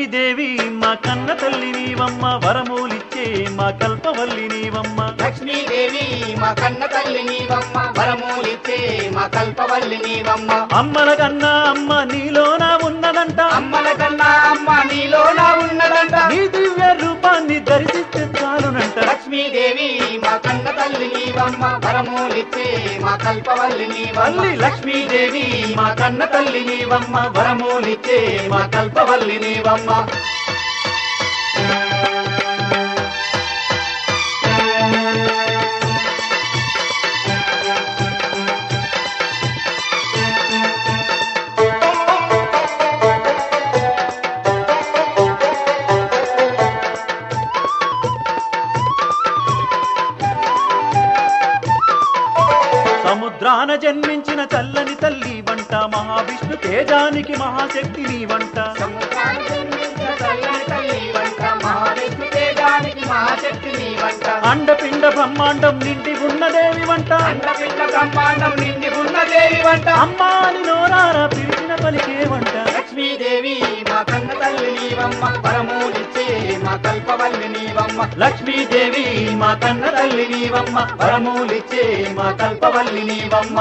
లక్ష్మీదేవి మా కన్న తల్లి నీవమ్మ వరమూలిచ్చే మా కల్పవల్లి నీవమ్మ లక్ష్మీదేవి మా కన్న తల్లి నీవమ్మ వరమూలిచ్చే మా కల్పవల్లి నీవమ్మ అమ్మల కన్నా అమ్మ నీలోన ఉన్నదంట అమ్మల కన్నా అమ్మ నీలోన ఉన్నదంట నీ దివ్య రూపాన్ని దర్శిస్తే చాలునంట లక్ష్మీదేవి మా కన్న తల్లి నీవమ్మ వరమూలిచ్చే మా కల్పవల్లి నీవమ్మ తల్లి లక్ష్మీదేవి మా కన్న తల్లి నీవమ్మ వరమూలిచ్చే మా కల్పవల్లి నీవమ్మ సముద్రాన జన్మించిన చల్లని తల్లి వంట మహావిష్ణు తేజానికి మహాశక్తి నీ వంట సముద్రాన్ని జన్మించిన చల్లని తల్లి వంట మహావిష్ణు తేజానికి మహాశక్తి నీ వంట అండపిండ బ్రహ్మాండం నిండి ఉన్నదేవి వంట అండపిండ బ్రహ్మాండం నిండి ఉన్న దేవి వంట అమ్మా అని నోరారా పిలిచిన పలికే వంట లక్ష్మీదేవి మా కన్న తల్లి నీవమ్మ వరమూలిచ్చే మా కల్పవల్లి నీవమ్మ లక్ష్మీదేవి మా కన్న తల్లి నీవమ్మ వరమూలిచ్చే మా కల్పవల్లి నీవమ్మ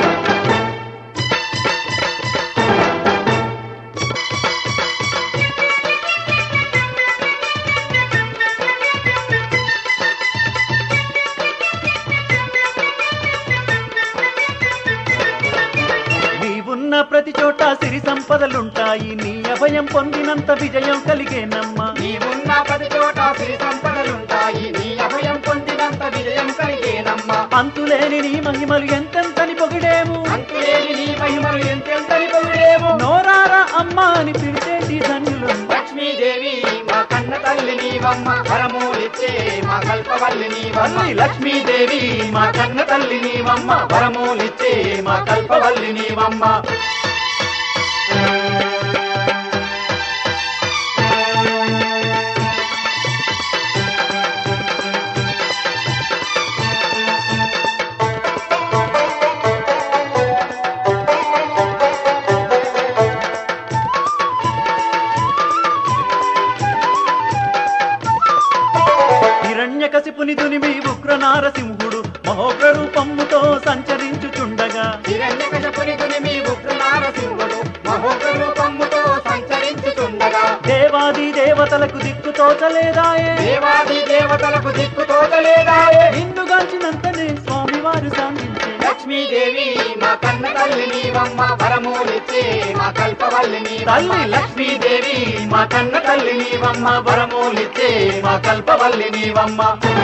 నీవున్న ప్రతి చోట సిరి సంపదలుంటాయి నీ అభయం పొందినంత విజయం కలిగేనమ్మా నీవున్న పది చోట సిరి సంపదలుంటాయి నీ అభయం పొందినంత విజయం కలిగేనమ్మ అంతులేని నీ మహిమలు ఎంతెంతని పొగిడేము అంతులేని నీ మహిమలు ఎంతెంతని పొగిడేమో నోరారా అమ్మా అని పిలిచేటి ధన్యులు లక్ష్మీదేవి మా కన్న తల్లి నీవమ్మ వరమూలిచ్చే మా కల్పవల్లి నీవమ్మ తల్లి లక్ష్మీదేవి మా కన్న తల్లి నీవమ్మ వరమూలిచ్చే మా కల్పవల్లి నీవమ్మ హిరణ్యకశిపుని దునిమి ఉగ్ర నారసింహుడు మహోగ్ర రూపముతో సంచరించుచుండగా హిరణ్యకశపుని మీ ఉగ్ర నారసింహుడు మహోగ్ర రూపముతో సంచరించుచుండగా దేవాది దేవతలకు దిక్కు తోచలేదాయే దేవాది దేవతలకు దిక్కు తోచలేదాయే నిన్నుగాంచినంతనే స్వామివారు సాధించే లక్ష్మీదేవి మా కన్న తల్లి నీవమ్మ వరమూలిచ్చే మా కల్పవల్లి నీవమ్మ తల్లి లక్ష్మీదేవి మా కన్న తల్లి నీవమ్మ వరమూలిచ్చే మా కల్పవల్లి నీవమ్మ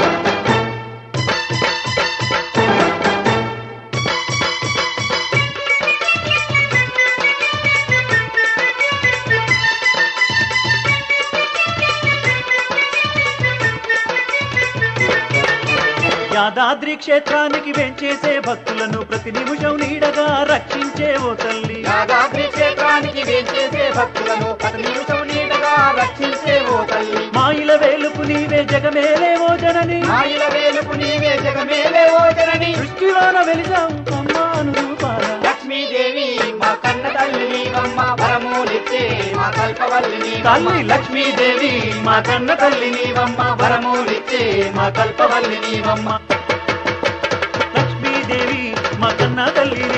యాదాద్రి క్షేత్రానికి వెంచేసే భక్తులను ప్రతి నిమిషం నీడగా రక్షించే ఓ తల్లి యాదాద్రి క్షేత్రానికి వేచేసే భక్తులను ప్రతి నిమిషం నీడగా రక్షించే ఓ తల్లి మాయిల వేలుపు నీవే జగమేలేవో జనని మాయిల వేలుపు నీవే జగమేలే ఓ జనని దృష్టిలోన వెలిసావు అమ్మాను రూపాల లక్ష్మీదేవి మా కన్న తల్లి నీవమ్మ వరమూలిచ్చే మా కల్పవల్లి నీవమ్మ తల్లి లక్ష్మీదేవి మా కన్న తల్లి నీవమ్మ వరమూలిచ్చే మా కల్పవల్లి నీవమ్మ లక్ష్మీదేవి మా కన్న తల్లి